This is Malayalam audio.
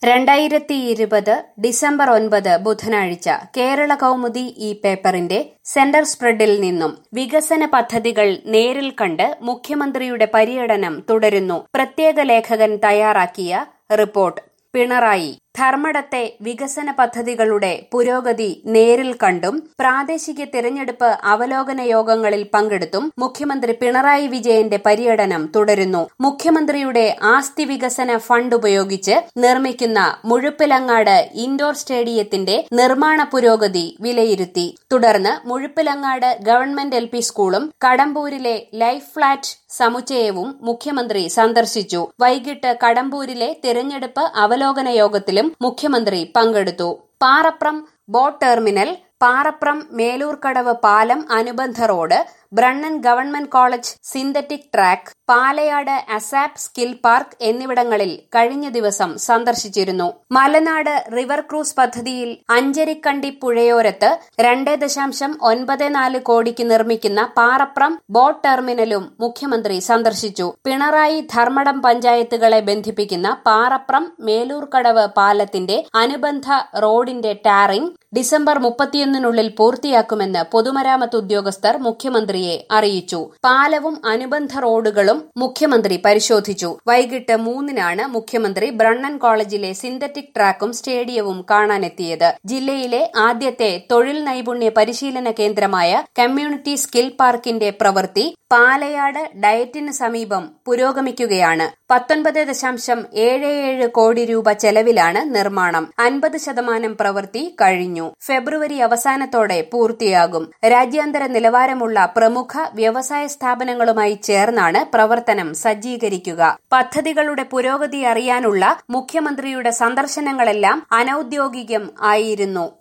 രണ്ടായിരത്തി ഇരുപത് ഡിസംബർ ഒൻപത് ബുധനാഴ്ച കേരള കൗമുദി ഈ പേപ്പറിന്റെ സെന്റർ സ്പ്രെഡിൽ നിന്നും വികസന പദ്ധതികൾ നേരിൽ കണ്ട് മുഖ്യമന്ത്രിയുടെ പര്യടനം തുടരുന്നു പ്രത്യേക ലേഖകൻ തയ്യാറാക്കിയ റിപ്പോർട്ട് പിണറായി ധർമ്മടത്തെ വികസന പദ്ധതികളുടെ പുരോഗതി നേരിൽ കണ്ടും പ്രാദേശിക തിരഞ്ഞെടുപ്പ് അവലോകന യോഗങ്ങളിൽ പങ്കെടുത്തും മുഖ്യമന്ത്രി പിണറായി വിജയന്റെ പര്യടനം തുടരുന്നു മുഖ്യമന്ത്രിയുടെ ആസ്തി വികസന ഫണ്ട് ഉപയോഗിച്ച് നിർമ്മിക്കുന്ന മുഴുപ്പിലങ്ങാട് ഇൻഡോർ സ്റ്റേഡിയത്തിന്റെ നിർമ്മാണ പുരോഗതി വിലയിരുത്തി തുടർന്ന് മുഴുപ്പിലങ്ങാട് ഗവൺമെന്റ് എൽ സ്കൂളും കടമ്പൂരിലെ ലൈഫ് ഫ്ളാറ്റ് സമുച്ചയവും മുഖ്യമന്ത്രി സന്ദർശിച്ചു വൈകിട്ട് കടമ്പൂരിലെ തിരഞ്ഞെടുപ്പ് അവലോകന യോഗത്തിലും മുഖ്യമന്ത്രി പങ്കെടുത്തു പാറപ്രം ബോട്ട് ടെർമിനൽ പാറപ്രം മേലൂർക്കടവ് പാലം അനുബന്ധ road Brennen government college synthetic track Palayad ASAP skill park എന്നിവിടങ്ങളിൽ കഴിഞ്ഞ ദിവസം സന്ദർശിച്ചിരുന്നു മലനാട് റിവർ ക്രൂസ് പദ്ധതിയിൽ അഞ്ചരിക്കണ്ടി പുഴയോരത്ത് രണ്ട് ദശാംശം ഒൻപത് നാല് കോടിക്ക് നിർമ്മിക്കുന്ന പാറപ്രം ബോട്ട് ടെർമിനലും മുഖ്യമന്ത്രി സന്ദർശിച്ചു പിണറായി ധർമ്മടം പഞ്ചായത്തുകളെ ബന്ധിപ്പിക്കുന്ന പാറപ്രം മേലൂർക്കടവ് പാലത്തിന്റെ അനുബന്ധ റോഡിന്റെ ടാറിംഗ് ഡിസംബർ മുപ്പത്തിയൊന്നിനുള്ളിൽ പൂർത്തിയാക്കുമെന്ന് പൊതുമരാമത്ത് ഉദ്യോഗസ്ഥർ മുഖ്യമന്ത്രിയെ അറിയിച്ചു പാലവും അനുബന്ധ റോഡുകളും മുഖ്യമന്ത്രി പരിശോധിച്ചു വൈകിട്ട് മൂന്നിനാണ് മുഖ്യമന്ത്രി ബ്രണ്ണൻ കോളേജിലെ സിന്തറ്റിക് ട്രാക്കും സ്റ്റേഡിയവും കാണാനെത്തിയത് ജില്ലയിലെ ആദ്യത്തെ തൊഴിൽ നൈപുണ്യ പരിശീലന കേന്ദ്രമായ കമ്മ്യൂണിറ്റി സ്കിൽ പാർക്കിന്റെ പ്രവൃത്തി പാലയാട് ഡയറ്റിന് സമീപം പുരോഗമിക്കുകയാണ് പത്തൊൻപത് ദശാംശം ഏഴ് ഏഴ് കോടി രൂപ ചെലവിലാണ് നിർമ്മാണം അൻപത് ശതമാനം പ്രവൃത്തി കഴിഞ്ഞു ഫെബ്രുവരി അവസാനത്തോടെ പൂർത്തിയാകും രാജ്യാന്തര നിലവാരമുള്ള പ്രമുഖ വ്യവസായ സ്ഥാപനങ്ങളുമായി ചേർന്നാണ് പ്രവർത്തനം സജ്ജീകരിക്കുക പദ്ധതികളുടെ പുരോഗതി അറിയാനുള്ള മുഖ്യമന്ത്രിയുടെ സന്ദർശനങ്ങളെല്ലാം അനൌദ്യോഗികം ആയിരുന്നു